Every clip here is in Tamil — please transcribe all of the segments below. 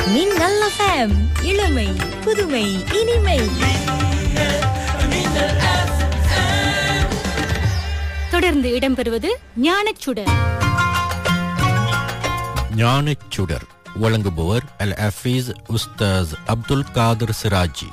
மின்னல் FM இளமை புதுமை இனிமை தொடர்ந்து இடம்பெறுவது ஞானச்சுடர் ஞானச் சுடர் வழங்குபவர் அல் ஹஃபீஸ் உஸ்தாஸ் அப்துல் காதர் சிராஜி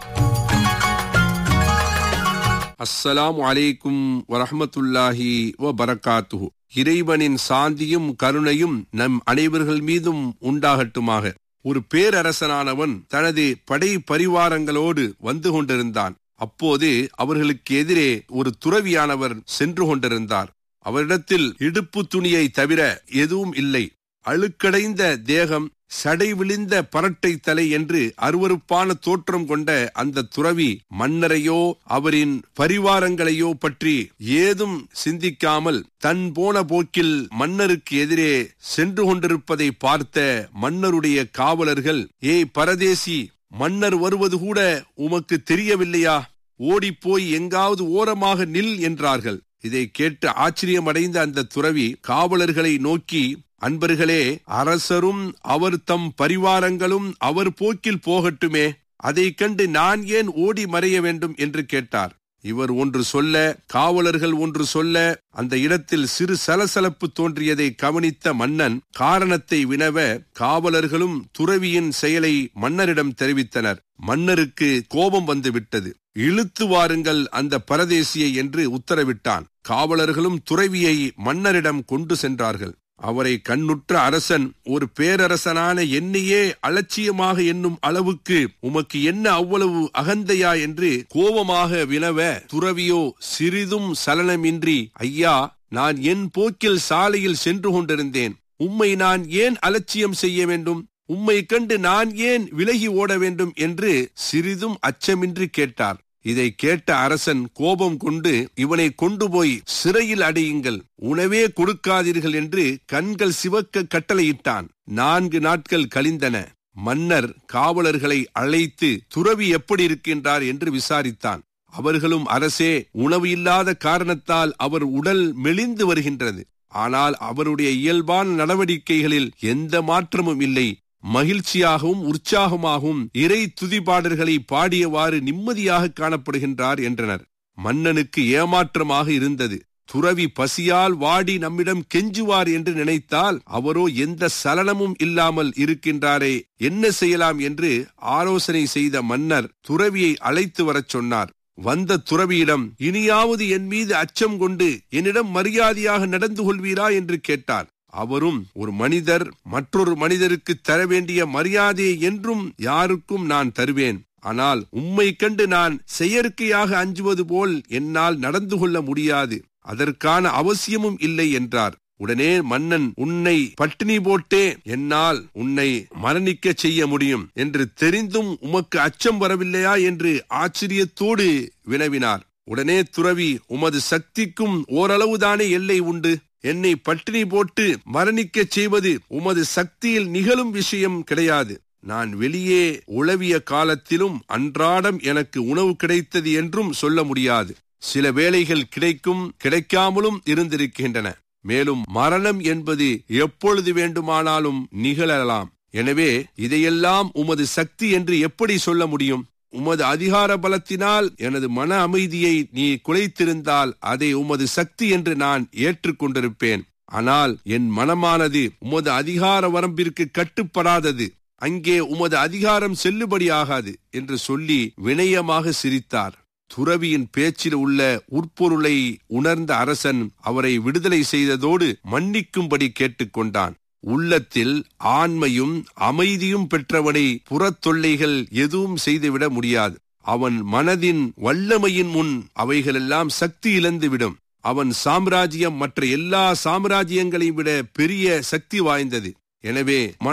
அஸ்ஸலாமு அலைக்கும் வரஹ்மத்துல்லாஹி வ பரக்காத்துஹு இறைவனின் சாந்தியும் கருணையும் நம் அனைவர்கள் மீதும் உண்டாகட்டுமாக ஒரு பேரரசனானவன் தனது படை பரிவாரங்களோடு வந்து கொண்டிருந்தான் அப்போது அவர்களுக்கு எதிரே ஒரு துறவியானவர் சென்று கொண்டிருந்தார் அவரிடத்தில் இடுப்பு துணியை தவிர எதுவும் இல்லை அழுக்கடைந்த தேகம் சடை விழிந்த பரட்டை தலை என்று அருவருப்பான தோற்றம் கொண்ட அந்த துறவி மன்னரையோ அவரின் பரிவாரங்களையோ பற்றி ஏதும் சிந்திக்காமல் தன் போன போக்கில் மன்னருக்கு எதிரே சென்று கொண்டிருப்பதை பார்த்த மன்னருடைய காவலர்கள் ஏய் பரதேசி மன்னர் வருவது கூட உமக்கு தெரியவில்லையா ஓடிப்போய் எங்காவது ஓரமாக நில் என்றார்கள் இதை கேட்டு ஆச்சரியமடைந்த அந்த துறவி காவலர்களை நோக்கி அன்பர்களே அரசரும் அவர் தம் பரிவாரங்களும் அவர் போக்கில் போகட்டுமே அதை கண்டு நான் ஏன் ஓடி மறைய வேண்டும் என்று கேட்டார் இவர் ஒன்று சொல்ல காவலர்கள் ஒன்று சொல்ல அந்த இடத்தில் சிறு சலசலப்பு தோன்றியதை கவனித்த மன்னன் காரணத்தை வினவ காவலர்களும் துறவியின் செயலை மன்னரிடம் தெரிவித்தனர் மன்னருக்கு கோபம் வந்து விட்டது இழுத்து வாருங்கள் அந்த பரதேசியை என்று உத்தரவிட்டான் காவலர்களும் துறவியை மன்னரிடம் கொண்டு சென்றார்கள் அவரை கண்ணுற்ற அரசன் ஒரு பேரரசனான என்னையே அலட்சியமாக எண்ணும் அளவுக்கு உமக்கு என்ன அவ்வளவு அகந்தையா என்று கோபமாக வினவ துறவியோ சிறிதும் சலனமின்றி ஐயா நான் என் போக்கில் சாலையில் சென்று கொண்டிருந்தேன் உம்மை நான் ஏன் அலட்சியம் செய்ய வேண்டும் உம்மை கண்டு நான் ஏன் விலகி ஓட வேண்டும் என்று சிறிதும் அச்சமின்றி கேட்டார் இதை கேட்ட அரசன் கோபம் கொண்டு இவனை கொண்டு போய் சிறையில் அடையுங்கள் உணவே கொடுக்காதீர்கள் என்று கண்கள் சிவக்க கட்டளையிட்டான் நான்கு நாட்கள் கழிந்தன மன்னர் காவலர்களை அழைத்து துறவி எப்படி இருக்கின்றார் என்று விசாரித்தான் அவர்களும் அரசே உணவு இல்லாத காரணத்தால் அவர் உடல் மெலிந்து வருகின்றது ஆனால் அவருடைய இயல்பான நடவடிக்கைகளில் எந்த மாற்றமும் இல்லை மகிழ்ச்சியாகவும் உற்சாகமாகவும் இறை துதிபாடல்களை பாடியவாறு நிம்மதியாக காணப்படுகின்றார் என்றனர் மன்னனுக்கு ஏமாற்றமாக இருந்தது துறவி பசியால் வாடி நம்மிடம் கெஞ்சுவார் என்று நினைத்தால் அவரோ எந்த சலனமும் இல்லாமல் இருக்கின்றாரே என்ன செய்யலாம் என்று ஆலோசனை செய்த மன்னர் துறவியை அழைத்து வரச் சொன்னார் வந்த துறவியிடம் இனியாவது என் மீது அச்சம் கொண்டு என்னிடம் மரியாதையாக நடந்து கொள்வீரா என்று கேட்டார் அவரும் ஒரு மனிதர் மற்றொரு மனிதருக்கு தர வேண்டிய மரியாதையை என்றும் யாருக்கும் நான் தருவேன் ஆனால் உம்மை கண்டு நான் செயற்கையாக அஞ்சுவது போல் என்னால் நடந்து கொள்ள முடியாது அதற்கான அவசியமும் இல்லை என்றார் உடனே மன்னன் உன்னை பட்டினி போட்டே என்னால் உன்னை மரணிக்க செய்ய முடியும் என்று தெரிந்தும் உமக்கு அச்சம் வரவில்லையா என்று ஆச்சரியத்தோடு வினவினார் உடனே துறவி உமது சக்திக்கும் ஓரளவுதானே எல்லை உண்டு என்னை பட்டினி போட்டு மரணிக்கச் செய்வது உமது சக்தியில் நிகழும் விஷயம் கிடையாது நான் வெளியே உளவிய காலத்திலும் அன்றாடம் எனக்கு உணவு கிடைத்தது என்றும் சொல்ல முடியாது சில வேளைகள் கிடைக்கும் கிடைக்காமலும் இருந்திருக்கின்றன மேலும் மரணம் என்பது எப்பொழுது வேண்டுமானாலும் நிகழலாம் எனவே இதையெல்லாம் உமது சக்தி என்று எப்படி சொல்ல முடியும் உமது அதிகார பலத்தினால் எனது மன அமைதியை நீ குலைத்திருந்தால் அதை உமது சக்தி என்று நான் ஏற்றுக்கொண்டிருப்பேன் ஆனால் என் மனமானது உமது அதிகார வரம்பிற்கு கட்டுப்படாதது அங்கே உமது அதிகாரம் செல்லுபடியாகாது என்று சொல்லி வினயமாக சிரித்தார் துறவியின் பேச்சில் உள்ள உட்பொருளை உணர்ந்த அரசன் அவரை விடுதலை செய்ததோடு மன்னிக்கும்படி கேட்டுக்கொண்டான் உள்ளத்தில் ஆண்மையும் அமைதியும் பெற்றவனை புறத்தொல்லைகள் எதுவும் செய்துவிட முடியாது அவன் மனதின் வல்லமையின் முன் அவைகளெல்லாம் சக்தி இழந்துவிடும் அவன் சாம்ராஜ்யம் மற்ற எல்லா சாம்ராஜ்யங்களையும் விட பெரிய சக்தி வாய்ந்தது எனவே